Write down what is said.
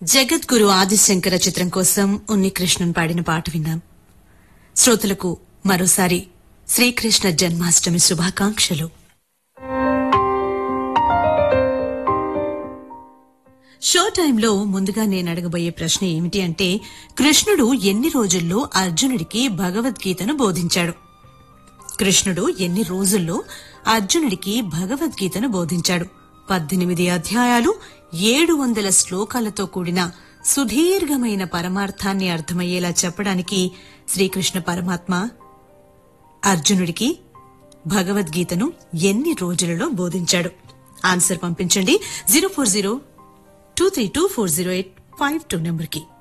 జగద్గురు ఆదిశంకర చిత్రం కోసం ఉన్ని కృష్ణన్ పాడిన పాట విన్నాం శ్రోతలకు మరోసారి శ్రీకృష్ణ జన్మాష్టమి శుభాకాంక్షలు షో టైంలో ముందుగా నేను అడగబోయే ప్రశ్న ఏమిటి అంటే కృష్ణుడు ఎన్ని రోజుల్లో అర్జునుడికి భగవద్గీతను బోధించాడు కృష్ణుడు ఎన్ని రోజుల్లో అర్జునుడికి భగవద్గీతను బోధించాడు పద్దెనిమిది అధ్యాయాలు ఏడు వందల శ్లోకాలతో కూడిన సుదీర్ఘమైన పరమార్థాన్ని అర్థమయ్యేలా చెప్పడానికి శ్రీకృష్ణ పరమాత్మ అర్జునుడికి భగవద్గీతను ఎన్ని రోజులలో బోధించాడు ఆన్సర్ పంపించండి zero four zero two three two four zero eight five two నెంబర్కి